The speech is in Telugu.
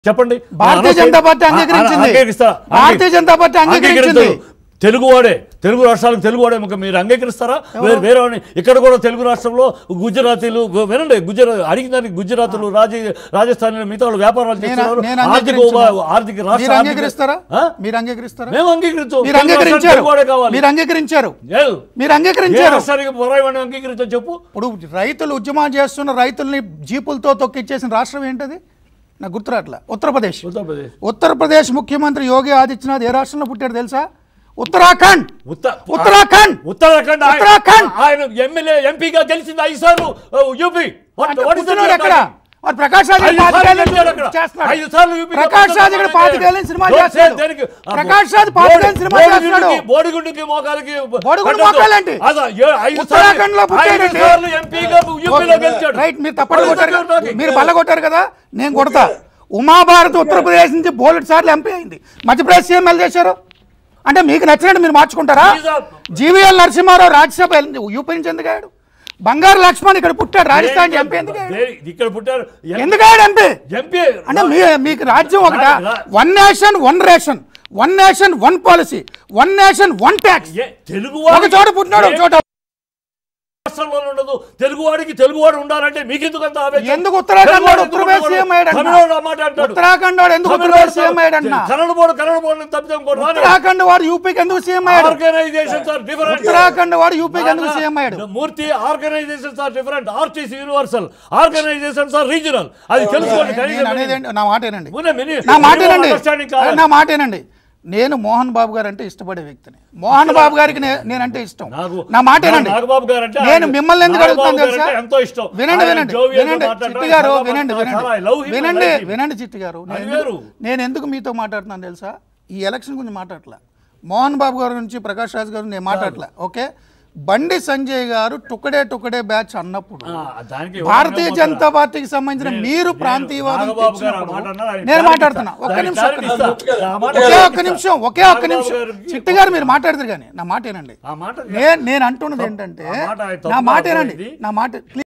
చెప్పండి భారతీయ జనతా పార్టీ ఆ- ఆ- అంగీకరించింది. అంగీకరిస్తారా? భారతీయ జనతా పార్టీ అంగీకరించింది. తెలుగువాడే తెలుగు రాష్ట్రాలకు తెలుగువాడే ఒక మీరు అంగీకరిస్తారా వేరే వేరే వాడిని ఇక్కడ కూడా తెలుగు రాష్ట్రంలో గుజరాతీలు గు- వినండి గుజరాత్ అడిగిన దానికి గుజరాతులు రాజీ రాజస్థాన్ మిగతా వాళ్ళు వ్యాపారాలు నేను చేస్తున్నారు నేను ఆర్థిక అంగీకరించను. ఉపా- ఆర్థిక రాష్ట్ర మీరు ఆర్థిక- అంగీకరిస్తారా ఆ? మీరు అంగీకరిస్తారా మేము అంగీకరించు మీరు తెలుగు రాష్ట్రానికి అంగీకరించారు తెలుగువాడే కావాలి మీరు అంగీకరించారు లేదు. మీరు ఏ అంగీకరించారు రాష్ట్రానికి పరాయవాడిని అంగీకరించో చెప్పు ఇప్పుడు రైతులు ఉద్యమం చేస్తున్న రైతుల్ని జీపులతో తొక్కిచ్చేసిన రాష్ట్రం ఏంటది నాకు గుర్తురాట్లా ఉత్తరప్రదేశ్ ఉత్తరప్రదేశ్ ఉత్తరప్రదేశ్ ముఖ్యమంత్రి యోగి ఆదిత్యనాథ్ ఏ రాష్ట్రంలో పుట్టాడు తెలుసా ఉత్తరాఖండ్ ఉత్త- ఉత్తరాఖండ్ ఉత్తరాఖండ్ ఆయన- ఉత్తరాఖండ్. ఆయన ఎమ్మెల్యే ఎంపీగా గెలిచింది ఐదు సార్లు యూపీ What- అంటే what is the పుట్టినోడు ఎక్కడ talking? మరి ప్రకాష్ రాజ్ ఐదు సార్లు పాతికేళ్ళు గెలిచాడు అక్కడ. చేస్తున్నాడు. ఐదు సార్లు యూపీ ప్రకాష్ రాజ్ ఇక్కడ పాతికేళ్ళని సినిమా Don't say చేస్తున్నాడు దేనికి? ఆ ప్రకాష్ రాజ్ బో- పాతికేళ్ళని సినిమా బోడి చేస్తున్నాడు గుండుకి- బోడిగుండుకి మోకాలకి బోడిగుండు పట్టొద్దు. మోకాలేంటి? అదా, ఏ- ఐదు సార్లు- ఉత్తరాఖండ్ లో పుట్టాడండి. ఐదు సార్లు ఎంపీగా యూపీలో గెలిచాడు రైట్ మీరు తప్పని What is the కొట్టారు కదా? talking? మీరు బల్ల కొట్టారు కదా నేను కొడతా ఉమాభారత్ ఉత్తరప్రదేశ్ నుంచి బోలెట్ సార్లు ఎంపీ అయింది మధ్యప్రదేశ్ సీఎం ఎల్ చేశారు అంటే మీకు నచ్చినట్టు మీరు మార్చుకుంటారా These are- జీవీఎల్ నరసింహారావు రాజ్యసభ ఎల్- యూపీ నుంచి ఎందుకు అయ్యాడు బంగారు లక్ష్మణ్ ఇక్కడ పుట్టాడు రాజస్థాన్ ఎంపీ ఎందుకు అయ్యాడు? దే- ఇక్కడ పుట్టారు ఎందుకు అయ్యాడు ఎంపీ ఎంపీ అంటే మీ మీకు రాజ్యం ఒకట రా- రా- one nation one ration one nation one policy one nation one tax ఏ- తెలుగు ఒక చోట పుట్టినాడు ఒక చోట రాష్ట్రంలో ఉండదు తెలుగు వాడికి తెలుగు వాడు ఉండాలంటే మీకెందుకు అంత ఆవేశం? ఎందుకు ఉత్తరాఖండ్ తెలుగు వాడు వాడు ఉత్తరప్రదేశ్ ఎందుకు సీఎం అయ్యాడు అన్న? తమిళనాడు ఆ మాట అంటాడు. ఉత్తరాఖండ్ వాడు ఎందుకు తమిళనాడు ఉత్తరప్రదేశ్ సీఎం అయ్యాడు అన్న? కన్నడ బోర్డు కన్నడ బోర్డు తప్పితే ఇంకోటి రానే ఉత్తరాఖండ్ వాడు యూపీకి ఎందుకు సీఎం అయ్యాడు ఆర్గనైజేషన్స్ ఆర్ డిఫరెంట్ ఉత్తరాఖండ్ వాడు యూపీకి ఎందుకు సీఎం అయ్యాడు Murthy organizations are different RTC universal organizations are regional అది తెలుసుకోండి నేను కనీసం అనేది ఏంటి- నా మాట ఏనండి ముందే మిని- నా మాట minimum ఏనండి understanding కావాలి. నా మాట ఏనండి నేను మోహన్ బాబు గారు అంటే ఇష్టపడే వ్యక్తిని మోహన్ బాబు గారికి నే- నేనంటే ఇష్టం నాకు- నా మాట ఏనండి నాగబాబు గారు అంటే నేను ఆయన- మిమ్మల్ని ఎందుకు నాగబాబు అడుగుతాను గారు తెలుసా అంటే ఎంతో ఇష్టం. వినండి ఆయన వినండి jovial గా వినండి మాట్లాడడం, చిట్టి గారు చాలా వినండి బాగా- వినండి చాలా I love him, I వినండి like him. వినండి చిట్టి గారు నేను అది ఎందుకు- వేరు. నేను ఎందుకు మీతో మాట్లాడుతున్నాను తెలుసా ఈ ఎలక్షన్ గురించి మాట్లాడట్లా మోహన్ బాబు గారి గురించి ప్రకాష్ రాజ్ గారు నేను మాట్లాడట్లా ఓకే బండి సంజయ్ గారు టుకడే టుకడే బ్యాచ్ అన్నప్పుడు ఆ, దానికి భారతీయ ఎవరైనా జనతా పార్టీకి సంబంధించిన నేను- మీరు నేను ప్రాంతీయవాదం నాగబాబు గారు ఆ తెచ్చినప్పుడు మాట అన్నారు, ఆయన నేను clarity మాట్లాడుతున్నా ఇస్తా. ఒక్క దానికి నిమిషం ఒక్క clarity నిమిషం ఇస్తా. ఆ మాట ఒకే ఒక్క నిమిషం ఒకే ఒక్క నాగబాబు నిమిషం గారికి- చిట్టి గారు మీరు మాట్లాడతారు కానీ నా మాట ఏనండి ఆ మాట నేను నేను అంటున్నది ఏంటంటే ఆ మాట ఆయన నా తప్పుగా మాట ఏనండి అర్థమైంది. నా మాట